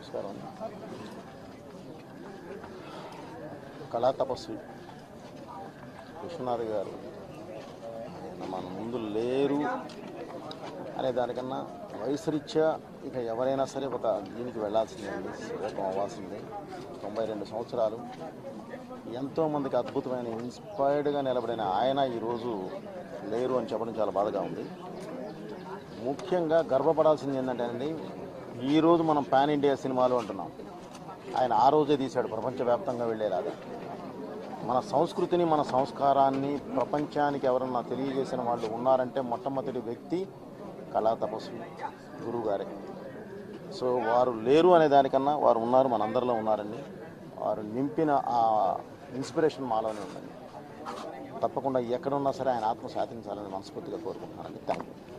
నమస్కారం అండి కళా తపస్వి విశ్వనాథ్ గారు మన ముందు లేరు అనే దానికన్నా వయసు రీత్యా ఇక ఎవరైనా సరే ఒక దీనికి వెళ్ళాల్సిందే అండి శివకం అవ్వాల్సిందే తొంభై రెండు సంవత్సరాలు ఎంతోమందికి అద్భుతమైన ఇన్స్పైర్డ్గా నిలబడిన ఆయన ఈరోజు లేరు అని చెప్పడం చాలా బాధగా ఉంది ముఖ్యంగా గర్వపడాల్సింది ఏంటంటే అండి ఈరోజు మనం పాన్ ఇండియా సినిమాలు అంటున్నాం ఆయన ఆ రోజే తీశాడు ప్రపంచవ్యాప్తంగా వెళ్ళేలాగా మన సంస్కృతిని మన సంస్కారాన్ని ప్రపంచానికి ఎవరన్నా తెలియజేసిన వాళ్ళు ఉన్నారంటే మొట్టమొదటి వ్యక్తి కళా తపస్వి గురువు గారే సో వారు లేరు అనే దానికన్నా వారు ఉన్నారు మనందరిలో ఉన్నారండి వారు నింపిన ఆ ఇన్స్పిరేషన్ మాలోనే ఉందండి తప్పకుండా ఎక్కడున్నా సరే ఆయన ఆత్మ సాధించాలని మనస్ఫూర్తిగా కోరుకుంటున్నానండి థ్యాంక్ యూ